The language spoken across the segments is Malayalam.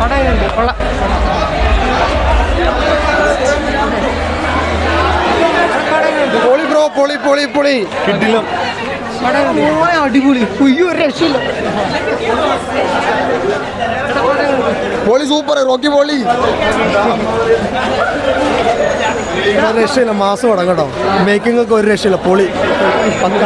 പടയുണ്ട് കൊള്ളാം പൊളി ബ്രോ പൊളി പൊളി പൊളി കിട്ടില്ല അടിപൊളി ഉയ്യോ ഒരു രക്ഷയില്ല പൊളി സൂപ്പർ റോക്കി പൊളി ഒരു രക്ഷയില്ല മാസം പടം കേട്ടോ മേക്കിംഗ് ഒക്കെ ഒരു രക്ഷയില്ല പൊളി പക്ക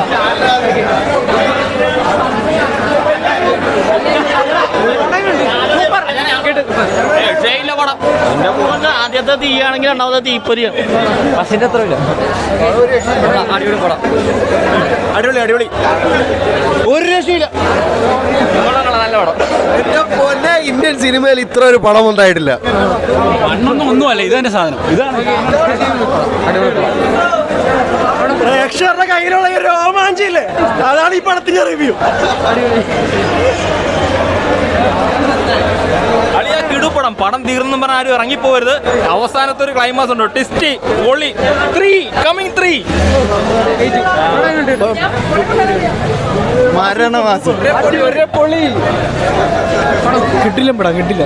രക്ഷയില്ല പടം എന്റെ കൂടെ ആദ്യത്തെ തീയാണെങ്കിൽ രണ്ടാമത്തെ തീപ്പൊരിയാണ് ബസ്സിന്റെ എത്ര ഇല്ല അടിപൊളി പടം അടിപൊളി അടിപൊളി ഒരു രക്ഷയില്ല നല്ല പടം എന്റെ പൊന്നെ ഇന്ത്യൻ സിനിമയിൽ ഇത്ര ഒരു പടം ഉണ്ടായിട്ടില്ല മണ്ണൊന്നും ഒന്നുമല്ല ഇതെന്റെ സാധനം ഇതാണ് പ്രേക്ഷകരുടെ കയ്യിലുള്ള ഈ രോമാഞ്ചില്ലേ അതാണ് ഈ പടത്തിന്റെ റിവ്യൂ അളിയ കിടുപടം പടം തീർന്നും പറഞ്ഞ ആരും ഇറങ്ങിപ്പോരുത് അവസാനത്തെ ഒരു ക്ലൈമാക്സ് ഉണ്ട് ടിസ്റ്റ് ഒളി ത്രീ കമ്മിങ് ത്രീ മരണമാസം കിട്ടില്ല പടം കിട്ടില്ല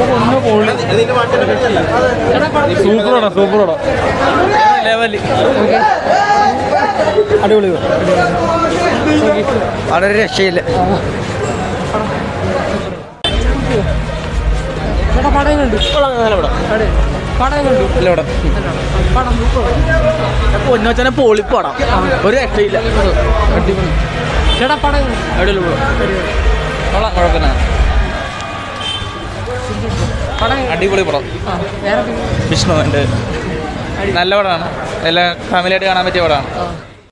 സൂപ്പർ പടം സൂപ്പർ പടം ലെവല് അടിപൊളി വളരെ രക്ഷയില്ല ചേട്ടാ പടം കണ്ടു പടം കണ്ടു പടം പൊന്നോച്ചനെ പൊളിപ്പടം ഒരു രക്ഷയില്ല ചേട്ടാ പടം കണ്ടു അടിപൊളി കൊള്ളാം കുഴപ്പമില്ല പടം അടിപൊളി പടം ആ, വേറെ വിഷ്ണു എൻ്റെ നല്ല പടമാണ് എല്ലാം ഫാമിലിയായിട്ട് കാണാൻ പറ്റിയ പടമാണ് ആ.